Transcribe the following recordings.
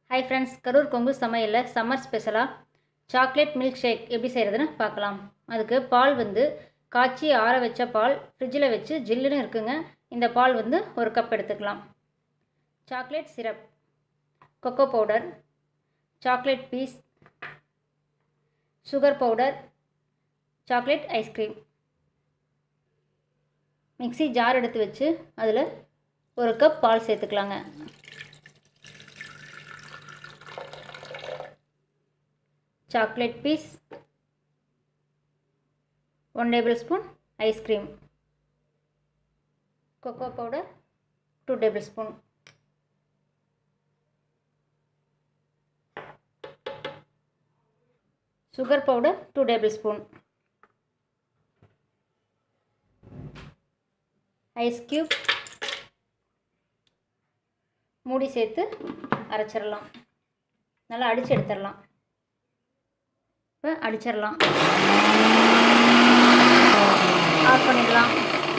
hi friends Karur Kongu சமையலில் summer ஸ்பெஷலாக chocolate milk shake எப்படி செய்கிறதுன்னு பார்க்கலாம் அதுக்கு பால் வந்து காய்ச்சி ஆற வச்ச பால் ஃப்ரிட்ஜில் வச்சு ஜில்லுன்னு இருக்குங்க இந்த பால் வந்து ஒரு கப் எடுத்துக்கலாம் chocolate syrup cocoa powder chocolate piece sugar powder chocolate ice cream mixie jar எடுத்து வச்சு அதில் ஒரு கப் பால் சேர்த்துக்கலாங்க chocolate piece one table spoon ice cream cocoa powder two table spoon sugar powder two table spoon ice cube மூடி சேர்த்து அரைச்சிடலாம் நல்லா அடித்து எடுத்துடலாம் இப்போ அடிச்சிடலாம் ஆஃப் பண்ணிடலாம்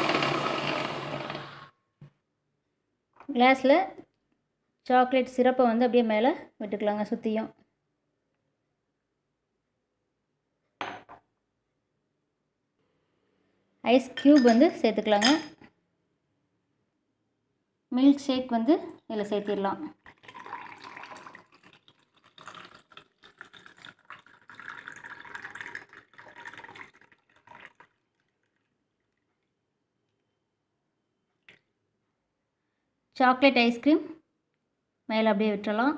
கிளாஸில் சாக்லேட் சிரப்பை வந்து அப்படியே மேலே விட்டுக்கலாங்க சுற்றியும் ஐஸ் க்யூப் வந்து சேர்த்துக்கலாங்க மில்க் ஷேக் வந்து இதில் சேர்த்திடலாம் சாக்லேட் ஐஸ்கிரீம் மேலே அப்படியே விட்டுறலாம்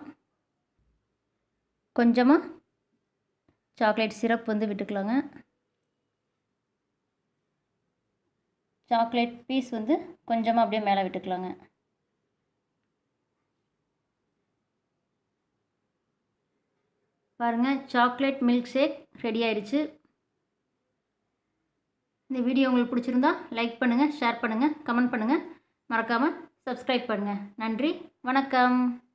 கொஞ்சமாக சாக்லேட் சிரப் வந்து விட்டுக்கலாங்க சாக்லேட் பீஸ் வந்து கொஞ்சமாக அப்படியே மேலே விட்டுக்கலாங்க பாருங்கள் சாக்லேட் மில்க் ஷேக் ரெடி ஆயிடுச்சு இந்த வீடியோ உங்களுக்கு பிடிச்சிருந்தா லைக் பண்ணுங்கள் ஷேர் பண்ணுங்கள் கமெண்ட் பண்ணுங்கள் மறக்காமல் சப்ஸ்கிரைப் பண்ணுங்கள் நன்றி வணக்கம்